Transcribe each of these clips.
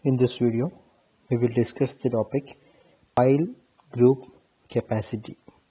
In this video, we will discuss the topic pile group capacity.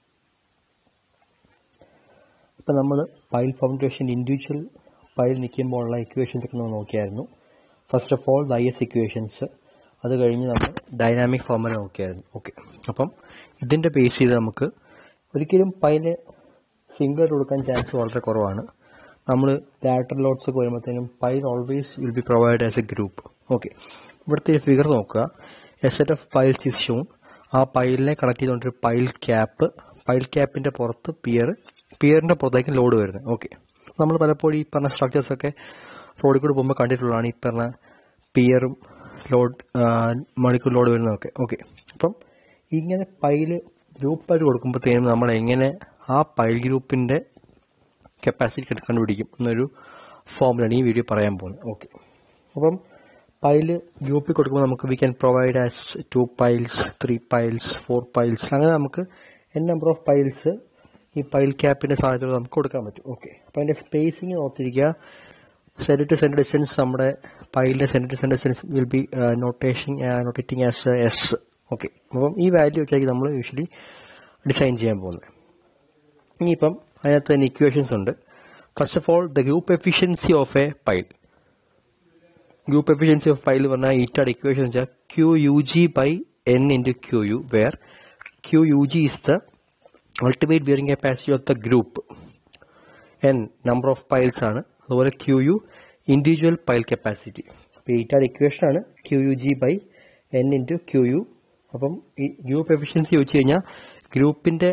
ഇപ്പം നമ്മൾ pile foundation individual pile നിൽക്കുമ്പോഴുള്ള equations ഒക്കെ നമ്മൾ നോക്കിയായിരുന്നു first of all I S equations അത് കഴിഞ്ഞ് നമ്മൾ ഡൈനാമിക് ഫോർമുല നോക്കിയായിരുന്നു ഓക്കെ അപ്പം ഇതിൻ്റെ ബേസ് ചെയ്ത് നമുക്ക് ഒരിക്കലും പൈല് സിംഗിൾ കൊടുക്കാൻ ചാൻസ് വളരെ കുറവാണ് നമ്മൾ ലാറ്റർ ലോഡ്സ് ഒക്കെ വരുമ്പോഴത്തേനും pile always will be provide as a group okay ഇവിടുത്തെ ഫിഗർ നോക്കുക a set of piles is shown ആ പൈലിനെ കണക്ട് ചെയ്തുകൊണ്ടൊരു പൈൽ ക്യാപ്പ് പൈൽ ക്യാപ്പിന്റെ പുറത്ത് പിയർ പിയറിന്റെ പുറത്തേക്ക് ലോഡ് വരുന്നത് ഓക്കെ നമ്മൾ പലപ്പോഴും ഈ പറഞ്ഞ സ്ട്രക്ചേഴ്സ് ഒക്കെ റോഡിൽ കൂടെ പോകുമ്പോൾ കണ്ടിട്ടുള്ളതാണ് ഈ പറഞ്ഞ പിയറും ലോഡ് മണിക്കൂർ ലോഡ് വരുന്നതൊക്കെ ഓക്കെ അപ്പം ഇങ്ങനെ പൈല് ഗ്രൂപ്പായിട്ട് കൊടുക്കുമ്പോഴത്തേനും നമ്മൾ എങ്ങനെ ആ പൈൽ ഗ്രൂപ്പിന്റെ കപ്പാസിറ്റി കണ്ടുപിടിക്കും എന്നൊരു ഫോമുലാണ് ഈ വീഡിയോ പറയാൻ പോകുന്നത് ഓക്കെ അപ്പം പൈല് ഗ്രൂപ്പിൽ കൊടുക്കുമ്പോൾ നമുക്ക് we can provide as two piles three piles four piles അങ്ങനെ നമുക്ക് എൻ നമ്പർ ഓഫ് പൈൽസ് ഈ പൈൽ ക്യാപ്പിന്റെ സഹായത്തോടെ നമുക്ക് കൊടുക്കാൻ പറ്റും ഓക്കെ അപ്പം അതിന്റെ സ്പേസിങ് ഓർത്തിരിക്കുക സെൻറ്റർ ടു സെൻറ്റർ ഡിസ്റ്റൻസ് നമ്മുടെ പൈലിന്റെ centre to centre distance will be notation notating as S okay അപ്പം ഈ വാല്യൂ വെച്ചായിരിക്കും നമ്മൾ യൂഷ്വലി ഡിസൈൻ ചെയ്യാൻ പോകുന്നത് ഇനിയിപ്പം അതിനകത്ത് തന്നെ ഇക്വേഷൻസ് ഉണ്ട് first of all the group efficiency of a pile group efficiency of pile പറഞ്ഞാൽ ഈറ്റാഡ് ഇക്വേഷൻ വെച്ചാൽ Q U G by N into Q U where Q U G is the ultimate bearing capacity of the group N number of piles ആണ് അതുപോലെ Q U individual pile capacity അപ്പോൾ ഈറ്റാഡ് equation ആണ് Q U G by N into Q U അപ്പം ഈ group efficiency വെച്ച് കഴിഞ്ഞാൽ ഗ്രൂപ്പിന്റെ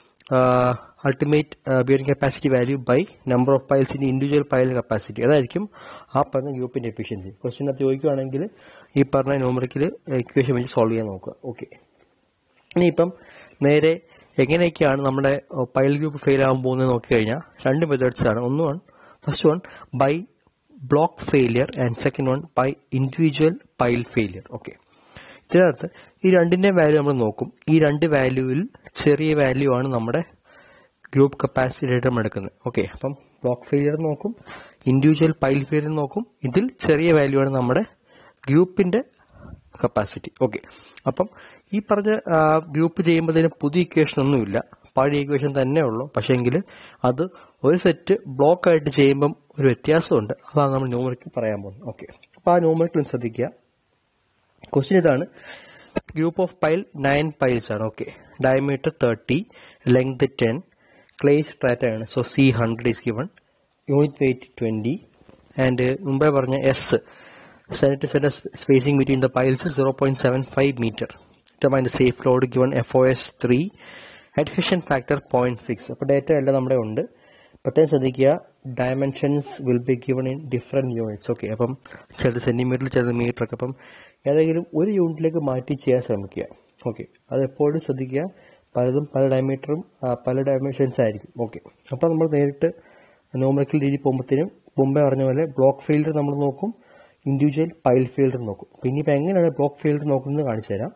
ultimate bearing capacity value by number of piles in individual pile capacity അതായിരിക്കും ആ പറഞ്ഞ ഗ്രൂപ്പിന്റെ എഫിഷ്യൻസി ക്വസ്റ്റിനകത്ത് ചോദിക്കുകയാണെങ്കിൽ ഈ പറഞ്ഞ ന്യൂമറിക്കൽ ഇക്വേഷൻ വെച്ച് സോൾവ് ചെയ്യാൻ നോക്കുക ഓക്കെ ഇനിയിപ്പം നേരെ എങ്ങനെയൊക്കെയാണ് നമ്മുടെ പൈൽ ഗ്രൂപ്പ് ഫെയിൽ ആകാൻ പോകുന്നത് നോക്കിക്കഴിഞ്ഞാൽ രണ്ട് മെത്തേഡ്സ് ആണ് ഒന്ന് one first one by block failure and second one by individual pile failure okay ഇതിനകത്ത് ഈ രണ്ടിന്റെ വാല്യൂ നമ്മൾ നോക്കും ഈ രണ്ട് വാല്യൂവിൽ ചെറിയ വാല്യൂ ആണ് നമ്മുടെ ഗ്രൂപ്പ് കപ്പാസിറ്റി ആയിട്ട് നമ്മൾ എടുക്കുന്നത് ഓക്കെ അപ്പം ബ്ലോക്ക് ഫെയിലിയർ നോക്കും ഇൻഡിവിജ്വൽ പൈൽ ഫെയിലിയർ നോക്കും ഇതിൽ ചെറിയ വാല്യൂ ആണ് നമ്മുടെ ഗ്രൂപ്പിന്റെ കപ്പാസിറ്റി ഓക്കെ അപ്പം ഈ പറഞ്ഞ ഗ്രൂപ്പ് ചെയ്യുമ്പോഴത്തേന് പുതിയ ഇക്വേഷൻ ഒന്നുമില്ല പഴയ ഇക്വേഷൻ തന്നെ ഉള്ളൂ പക്ഷേങ്കിൽ അത് ഒരു സെറ്റ് ബ്ലോക്ക് ആയിട്ട് ചെയ്യുമ്പം ഒരു വ്യത്യാസമുണ്ട് അതാണ് നമ്മൾ ന്യൂമറിക്കൽ പറയാൻ പോകുന്നത് ഓക്കെ അപ്പോൾ ആ ന്യൂമറിക്കൽ ശ്രദ്ധിക്കുക ക്വസ്റ്റ്യൻ ഇതാണ് group of pile nine piles ആണ് okay diameter thirty length ten clay strata ആണ് so C hundred is given unit weight twenty and മുമ്പേ പറഞ്ഞ S centre centre spacing between the piles zero point seven five metre determine the safe load given FOS 3 adhesion factor 0.6 അപ്പോൾ data എല്ലാം നമ്മുടെ ഉണ്ട് പ്രത്യേകം ശ്രദ്ധിക്കുക dimensions will be given in different units okay അപ്പം ചിലത് സെന്റിമീറ്റർ ചിലത് മീറ്റർ ഒക്കെ അപ്പം ഏതെങ്കിലും ഒരു യൂണിറ്റിലേക്ക് മാറ്റി ചെയ്യാൻ ശ്രമിക്കുക ഓക്കെ അത് എപ്പോഴും ശ്രദ്ധിക്കുക പലതും പല ഡയമീറ്ററും പല ഡയമെൻഷൻസ് ആയിരിക്കും ഓക്കെ അപ്പോൾ നമ്മൾ നേരിട്ട് നോമറിക്കൽ രീതി പോകുമ്പോഴത്തേനും മുമ്പേ പറഞ്ഞ പോലെ ബ്ലോക്ക് ഫീൽഡ് നമ്മൾ നോക്കും ഇൻഡിവിജ്വൽ പൈൽ ഫീൽഡ് നോക്കും പിന്നെ ഇപ്പം എങ്ങനെയാണ് ബ്ലോക്ക് ഫീൽഡ് നോക്കുന്നത് കാണിച്ചു തരാം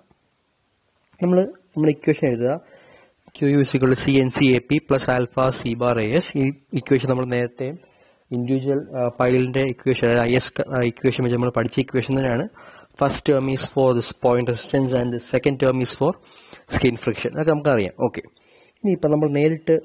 നമ്മൾ നമ്മുടെ ഇക്വേഷൻ എഴുതുക ക്യു യു സികൾ C N C A P plus alpha C bar A S ഈ ഇക്വേഷൻ നമ്മൾ നേരത്തെ ഇൻഡിവിജ്വൽ പൈലിന്റെ ഇക്വേഷൻ അതായത് ഐ എസ് ഇക്വേഷൻ വെച്ച് നമ്മൾ പഠിച്ച ഇക്വേഷൻ തന്നെയാണ് first term is for this point resistance and second term is for skin friction അതൊക്കെ നമുക്കറിയാം ഓക്കെ ഇനി ഇപ്പം നമ്മൾ നേരിട്ട്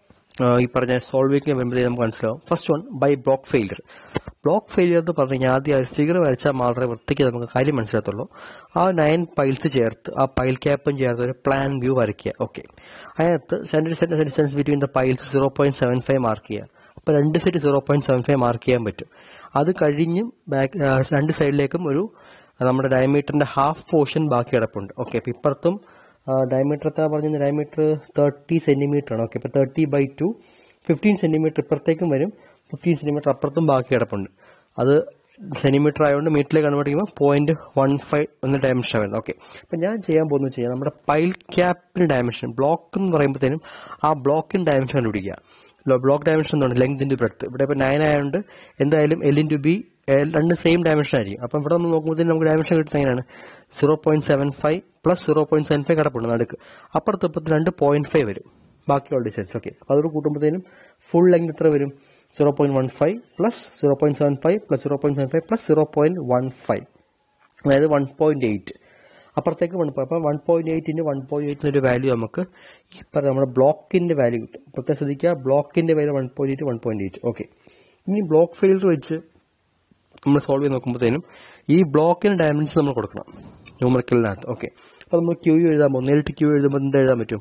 ഈ പറഞ്ഞ സോൾവിങ്ങിന് വരുമ്പോഴത്തേക്ക് നമുക്ക് മനസ്സിലാവും first one by block failure block failure എന്ന് പറഞ്ഞു കഴിഞ്ഞാൽ ആദ്യം ആ ഫിഗർ വരച്ചാൽ മാത്രമേ വൃത്തിക്ക് നമുക്ക് കാര്യം മനസ്സിലാത്തുള്ളൂ ആ നയൻ പൈൽസ് ചേർത്ത് ആ പൈൽ ക്യാപ്പും ചേർത്ത് ഒരു പ്ലാൻ വ്യൂ വരയ്ക്കുക ഓക്കെ അതിനകത്ത് centre centre distance between the piles zero point seven five mark ചെയ്യുക അപ്പോൾ രണ്ട് side zero point seven five mark ചെയ്യാൻ പറ്റും അത് കഴിഞ്ഞും ബാക്ക് രണ്ട് സൈഡിലേക്കും ഒരു നമ്മുടെ ഡയമീറ്ററിന്റെ ഹാഫ് പോർഷൻ ബാക്കി കിടപ്പുണ്ട് ഓക്കെ അപ്പോൾ ഇപ്പുറത്തും ഡയമീറ്റർ എത്ര പറഞ്ഞ ഡയമീറ്റർ തേർട്ടി സെന്റിമീറ്റർ ആണ് ഓക്കെ ഇപ്പോൾ thirty by two fifteen centimetre ഇപ്പുറത്തേക്കും വരും ഫിഫ്റ്റീൻ സെന്റിമീറ്റർ അപ്പുറത്തും ബാക്കി കിടപ്പുണ്ട് അത് സെന്റിമീറ്റർ ആയതുകൊണ്ട് മീറ്ററിലേക്ക് കൺവേർട്ട് ചെയ്യുമ്പോൾ പോയിന്റ് വൺ ഫൈവ് എന്ന ഡയമെൻഷൻ വരുന്നത് ഓക്കെ അപ്പം ഞാൻ ചെയ്യാൻ പോകുന്നത് വെച്ച് കഴിഞ്ഞാൽ നമ്മുടെ പൈൽ ക്യാപ്പിന് ഡയമെൻഷൻ ബ്ലോക്ക് എന്ന് പറയുമ്പോഴത്തേനും ആ ബ്ലോക്കിന് ഡയമെൻഷൻ കണ്ടുപിടിക്കുക ബ്ലോക്ക് ഡയമെൻഷൻ എന്താണ് ലെങ്ത് ഇൻറ്റു ബ്രെഡ്ത്ത് ഇവിടെ ഇപ്പോൾ നയൻ ആയതുകൊണ്ട് എന്തായാലും എൽ ഇൻറ്റു ബി രണ്ട് സെയിം ഡയമെൻഷൻ ആയിരിക്കും അപ്പം ഇവിടെ നമ്മൾ നോക്കുമ്പോഴത്തേനും നമുക്ക് ഡയമെൻഷൻ കിട്ടുന്നത് എങ്ങനെയാണ് zero point seven five plus zero point seven five കിടപ്പുണ്ട് നടുക്ക് അപ്പുറത്ത് ഇപ്പുറത്ത് രണ്ട് പോയിന്റ് ഫൈവ് വരും ബാക്കിയുള്ള ഡിസ്റ്റൻസ് ഓക്കെ അതോട് കൂട്ടുമ്പോഴത്തേനും ഫുൾ ലെങ്ത് എത്ര വരും zero point one five plus zero point seven five plus zero point seven five plus zero point one five അതായത് വൺ പോയിന്റ് എയ്റ്റ് അപ്പുറത്തേക്ക് വൺ അപ്പം one point eight into one point എയ്റ്റിന് ഒരു value നമുക്ക് ഈ പറഞ്ഞ നമ്മുടെ ബ്ലോക്കിന്റെ വാല്യൂ കിട്ടും പ്രത്യേകം ശ്രദ്ധിക്കുക ബ്ലോക്കിന്റെ value one point eight one point eight okay ഇനി ബ്ലോക്ക് ഫെയിലർ വെച്ച് നമ്മൾ സോൾവ് ചെയ്ത് നോക്കുമ്പോഴത്തേനും ഈ ബ്ലോക്കിന് ഡയമെൻഷൻ നമ്മൾ കൊടുക്കണം ന്യൂമറിക്കലിനകത്ത് ഓക്കെ അപ്പോൾ നമ്മൾ ക്യൂ എഴുതാൻ പോകും നേരിട്ട് ക്യൂ എഴുതുമ്പോൾ എന്ത് എഴുതാൻ പറ്റും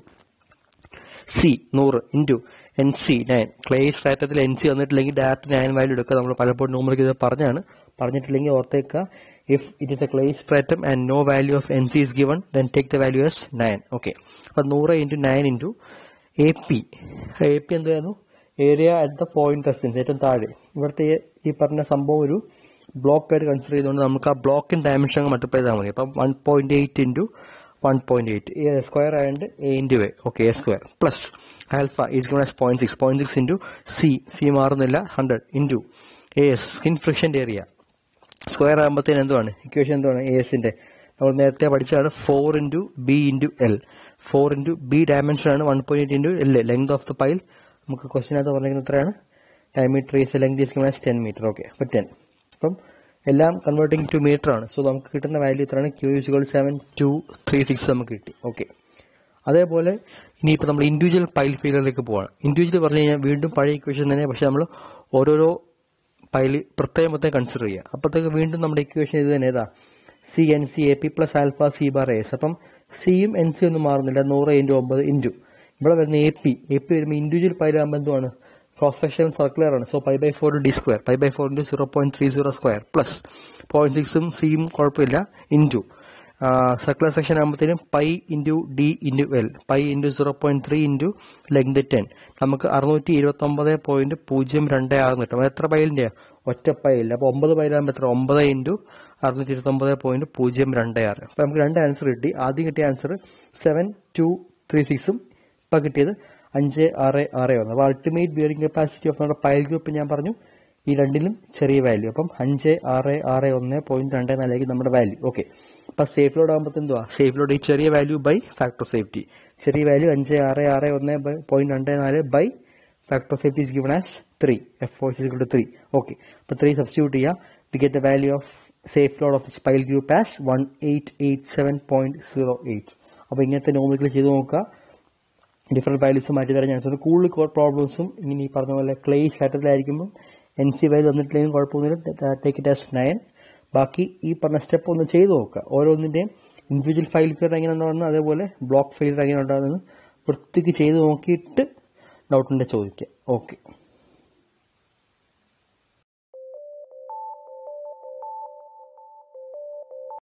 സി നൂറ് into N C nine clay സ്ട്രാറ്റത്തിൽ എൻ സി വന്നിട്ടില്ലെങ്കിൽ ഡയറക്റ്റ് നയൻ വാല്യൂ എടുക്കുക നമ്മൾ പലപ്പോഴും ന്യൂമറിക്ക് ഇത് പറഞ്ഞാണ് പറഞ്ഞിട്ടില്ലെങ്കിൽ ഓർത്തേക്കുക if it is a clay stratum and no value of N C is given then take the value as nine okay അപ്പോൾ നൂറ് into nine into A P A P എന്തായിരുന്നു area at the point resistance ഏറ്റവും താഴെ ഇവിടുത്തെ ഈ പറഞ്ഞ സംഭവം ഒരു ബ്ലോക്ക് ആയിട്ട് കൺസിഡർ ചെയ്തുകൊണ്ട് നമുക്ക് ആ ബ്ലോക്കിൻ ഡയമെൻഷൻ അങ്ങ് മൾട്ടിപ്ലൈ ചെയ്താൽ മതി അപ്പം one point eight into one point eight square ആയതുകൊണ്ട് A into A okay A square plus alpha is gone S point six point six into C C മാറുന്നില്ല hundred into A S skin ഫ്രിക്ഷൻ്റെ area square ആകുമ്പോഴത്തേന് എന്തുവാണ് equation എന്തുവാണ് A എസിന്റെ നമ്മൾ നേരത്തെ പഠിച്ചതാണ് four into B into L four into B dimension ആണ് one point eight into L length of the pile നമുക്ക് ക്വസ്റ്റിനകത്ത് പറഞ്ഞിരിക്കുന്നത് എത്രയാണ് diameter is length is given ten metre okay അപ്പോൾ ടെൻ അപ്പം എല്ലാം കൺവേർട്ടിംഗ് ടു മീറ്റർ ആണ് സോ നമുക്ക് കിട്ടുന്ന വാല്യൂ എത്രയാണ് ക്യൂ യൂസുകൾ സെവൻ ടു ത്രീ സിക്സ് നമുക്ക് കിട്ടി ഓക്കെ അതേപോലെ ഇനിയിപ്പോൾ നമ്മൾ ഇൻഡിവിജ്വൽ പൈൽ ഫെയിലറിലേക്ക് പോവാണ് ഇൻഡിവിജ്വൽ പറഞ്ഞു കഴിഞ്ഞാൽ വീണ്ടും പഴയ ഇക്വേഷൻ തന്നെ പക്ഷെ നമ്മൾ ഓരോരോ പൈല് പ്രത്യേകം പ്രത്യേകം കൺസിഡർ ചെയ്യുക അപ്പോഴത്തേക്ക് വീണ്ടും നമ്മുടെ ഇക്വേഷൻ ഇത് തന്നെ ഏതാ C N C A P plus alpha C bar S അപ്പം സിയും എൻ സി ഒന്നും മാറുന്നില്ല നൂറ് ഇൻറ്റു ഒമ്പത് ഇൻറ്റു ഇവിടെ വരുന്ന എ പി എ പി വരുമ്പോൾ ഇൻഡിവിജ്വൽ പൈലാകുമ്പോൾ എന്തുവാണ് ക്രോസ് സെക്ഷൻ സർക്കുലർ ആണ് so pi by four D square pi by four into zero point three zero square plus point സിക്സും സിയും കുഴപ്പമില്ല ഇൻറ്റു സർക്കുലർ സെക്ഷൻ ആകുമ്പോഴത്തേനും pi into D into L pi into zero point three into length ten നമുക്ക് അറുന്നൂറ്റി ഇരുപത്തി ഒമ്പത് point പൂജ്യം രണ്ട് ആകും കിട്ടും അത് എത്ര പൈലിന്റെ ഒറ്റ പൈലില്ല അപ്പോൾ ഒമ്പത് പൈലാകുമ്പോൾ എത്ര ഒമ്പത് ഇൻറ്റു അറുന്നൂറ്റി ഇരുപത്തി ഒമ്പത് പോയിന്റ് പൂജ്യം രണ്ട് ആറ് അപ്പോൾ നമുക്ക് രണ്ട് ആൻസർ കിട്ടി ആദ്യം കിട്ടിയ ആൻസർ സെവൻ ടു ത്രീ സിക്സും ഇപ്പം കിട്ടിയത് അഞ്ച് ആറ് ആറ് ഒന്ന് അപ്പോൾ അൾട്ടിമേറ്റ് ബിയറിംഗ് കപ്പാസിറ്റി ഓഫ് നമ്മുടെ പൈൽ ഗ്രൂപ്പ് ഞാൻ പറഞ്ഞു ഈ രണ്ടിലും ചെറിയ വാല്യൂ അപ്പം അഞ്ച് ആറ് ആറ് ഒന്ന് പോയിന്റ് രണ്ട് നാലേക്ക് നമ്മുടെ വാല്യൂ ഓക്കെ അപ്പൊ സേഫ് ലോഡ് ആകുമ്പോൾ എന്തുവാ സേഫ് ലോഡ് ഈ ചെറിയ വാല്യൂ ബൈ ഫാക്ടർ സേഫ്റ്റി ചെറിയ വാല്യൂ അഞ്ച് ആറ് ആറ് ഒന്ന് ബൈ പോയിന്റ് രണ്ട് നാല് by factor safety is given as three F four is two three okay അപ്പൊ ത്രീ സബ്സ്റ്റിറ്റ്യൂട്ട് ചെയ്യുക we get the value of safe load of this pile group as one eight eight seven point zero eight അപ്പൊ ഇങ്ങനത്തെ നോമിക്കൽ ചെയ്ത് നോക്കുക different values മാറ്റി തരാൻ chance ഉണ്ട് കൂടുതൽ കോർ പ്രോബ്ലംസും ഇങ്ങനെ ഈ പറഞ്ഞ പോലെ ക്ലേ സ്റ്റാറ്റത്തിലായിരിക്കുമ്പോൾ എൻ സി വാല്യൂ വന്നിട്ടില്ലെങ്കിൽ കുഴപ്പമൊന്നുമില്ല ടേക്ക് ഇറ്റ് ആസ് നയൻ ബാക്കി ഈ പറഞ്ഞ സ്റ്റെപ്പ് ഒന്ന് ചെയ്തു നോക്കുക ഓരോന്നിന്റെയും ഇൻഡിവിജ്വൽ ഫയൽ ഫെയർ എങ്ങനെ ഉണ്ടാകുന്നു അതേപോലെ ബ്ലോക്ക് ഫെയിലർ എങ്ങനെ ഉണ്ടാകുന്നത് വൃത്തിക്ക് ചെയ്ത് നോക്കിയിട്ട് ഡൗട്ടിന്റെ ചോദിക്കുക ഓക്കെ